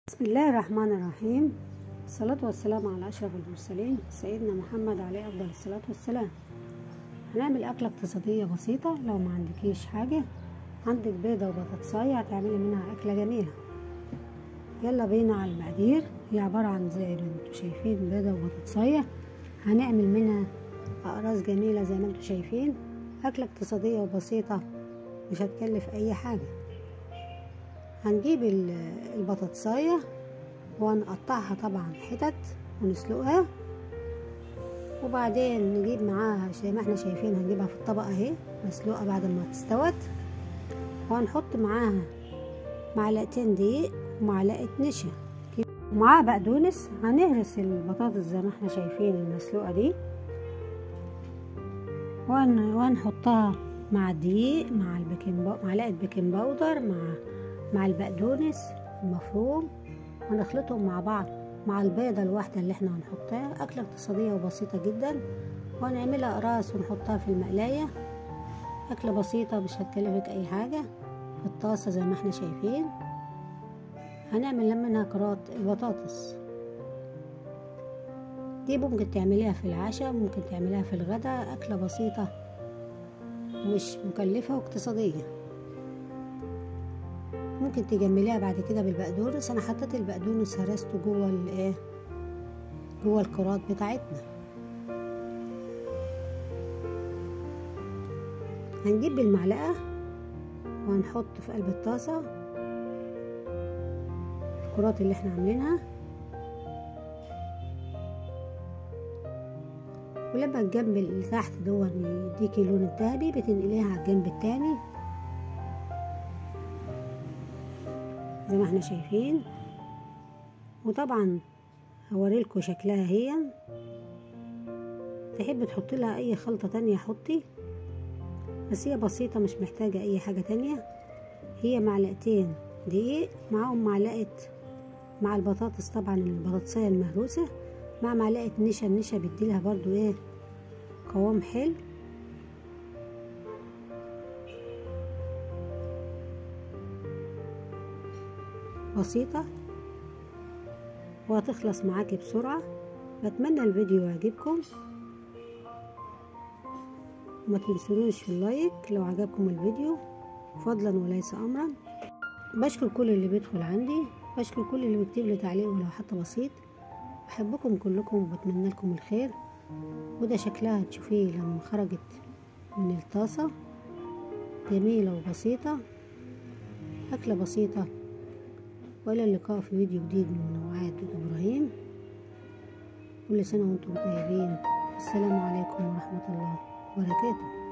بسم الله الرحمن الرحيم الصلاة والسلام على أشرف المرسلين سيدنا محمد عليه أفضل الصلاة والسلام هنعمل أكلة اقتصادية بسيطة لو ما عندكيش حاجة عندك بيضة وبطاطساية هتعملي منها أكلة جميلة يلا بينا على المقادير هي عبارة عن زي ما انتوا شايفين بيضة وبطاطساية هنعمل منها أقراص جميلة زي ما انتوا شايفين أكلة اقتصادية وبسيطة مش هتكلف أي حاجة هنجيب البطاطساية وهنقطعها طبعا حتت ونسلقها وبعدين نجيب معاها زي ما احنا شايفين هنجيبها في الطبق اهي مسلوقة بعد ما استوت وهنحط معاها معلقتين دقيق ومعلقة نشا ومعاها بقدونس هنهرس البطاطس زي ما احنا شايفين المسلوقة دي وهنحطها مع الدقيق مع البيكنج معلقة بيكنج باودر مع مع البقدونس المفروم ونخلطهم مع بعض مع البيضة الواحدة اللي احنا هنحطها أكلة اقتصادية وبسيطة جدا وهنعملها أقراص ونحطها في المقلاية أكلة بسيطة مش هتكلفك أي حاجة في الطاسة زي ما احنا شايفين هنعمل منها كرات البطاطس دي ممكن تعمليها في العشاء ممكن تعمليها في الغداء أكلة بسيطة مش مكلفة واقتصادية ممكن تجمليها بعد كده بالبقدونس انا حطيت البقدونس هرسته جوه الايه جوه الكرات بتاعتنا هنجيب بالمعلقه وهنحط في قلب الطاسه الكرات اللي احنا عاملينها ولما الجنب اللي تحت دون يديكي اللون الذهبي بتنقليها على الجنب التاني زي ما احنا شايفين وطبعا هوريلكوا شكلها هي تحب تحط لها اي خلطة تانية حطي بس هي بسيطة مش محتاجة اي حاجة تانية هي معلقتين دقيق معاهم معلقة مع البطاطس طبعا البطاطسية المهروسة مع معلقة نشا النشا بيديلها برضو ايه قوام حلو بسيطة وهتخلص معاكي بسرعة بتمنى الفيديو يعجبكم وما تنسونوش في اللايك لو عجبكم الفيديو فضلا وليس امرا بشكر كل اللي بيدخل عندي بشكر كل اللي بيكتب لي تعليق ولو حتى بسيط بحبكم كلكم وبتمنى لكم الخير وده شكلها تشوفيه لما خرجت من الطاسة جميلة وبسيطة أكلة بسيطة والى اللقاء في فيديو جديد من نوعات ابراهيم كل سنه وانتم طيبين السلام عليكم ورحمه الله وبركاته